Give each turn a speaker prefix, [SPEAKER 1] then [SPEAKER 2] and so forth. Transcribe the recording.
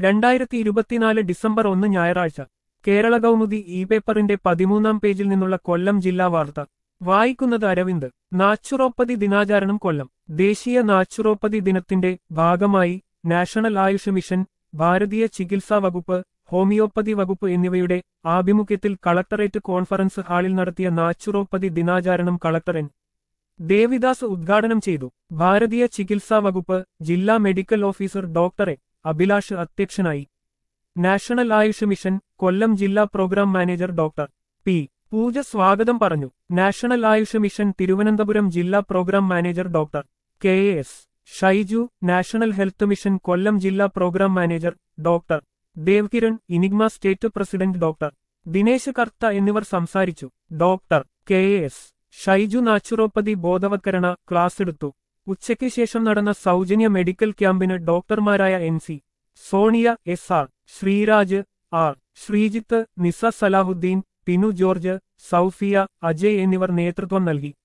[SPEAKER 1] രണ്ടായിരത്തി ഇരുപത്തിനാല് ഡിസംബർ ഒന്ന് ഞായറാഴ്ച കേരള കൗമുദി ഇ പേപ്പറിന്റെ പതിമൂന്നാം പേജിൽ നിന്നുള്ള കൊല്ലം ജില്ലാ വാർത്ത വായിക്കുന്നത് അരവിന്ദ് നാച്ചുറോപ്പതി ദിനാചരണം കൊല്ലം ദേശീയ നാച്ചുറോപ്പതി ദിനത്തിന്റെ ഭാഗമായി നാഷണൽ ആയുഷ് മിഷൻ ഭാരതീയ ചികിത്സാ വകുപ്പ് ഹോമിയോപ്പതി വകുപ്പ് എന്നിവയുടെ ആഭിമുഖ്യത്തിൽ കളക്ടറേറ്റ് കോൺഫറൻസ് ഹാളിൽ നടത്തിയ നാച്ചുറോപ്പതി ദിനാചരണം കളക്ടർ എൻ ദേവിദാസ് ഉദ്ഘാടനം ചെയ്തു ഭാരതീയ ചികിത്സാ വകുപ്പ് ജില്ലാ medical officer doctor A Abhilash അധ്യക്ഷനായി നാഷണൽ ആയുഷ് മിഷൻ കൊല്ലം ജില്ലാ programme manager doctor P Pooja സ്വാഗതം പറഞ്ഞു നാഷണൽ ആയുഷ് മിഷൻ തിരുവനന്തപുരം ജില്ലാ programme manager doctor K S Shyju national health mission Kollam ജില്ലാ programme manager doctor Devkiran Enigma state president doctor Dinesh Kartha എന്നിവർ സംസാരിച്ചു doctor K S Shyju naturopathy ബോധവത്കരണ class എടുത്തു ഉച്ചയ്ക്ക് ശേഷം നടന്ന സൗജന്യ മെഡിക്കൽ ക്യാമ്പിന് ഡോക്ടർമാരായ N C Sonia S R Sreeraj R Sreejith Nisa Salahuddin Pinu George Soufiya Ajay എന്നിവർ നേതൃത്വം നൽകി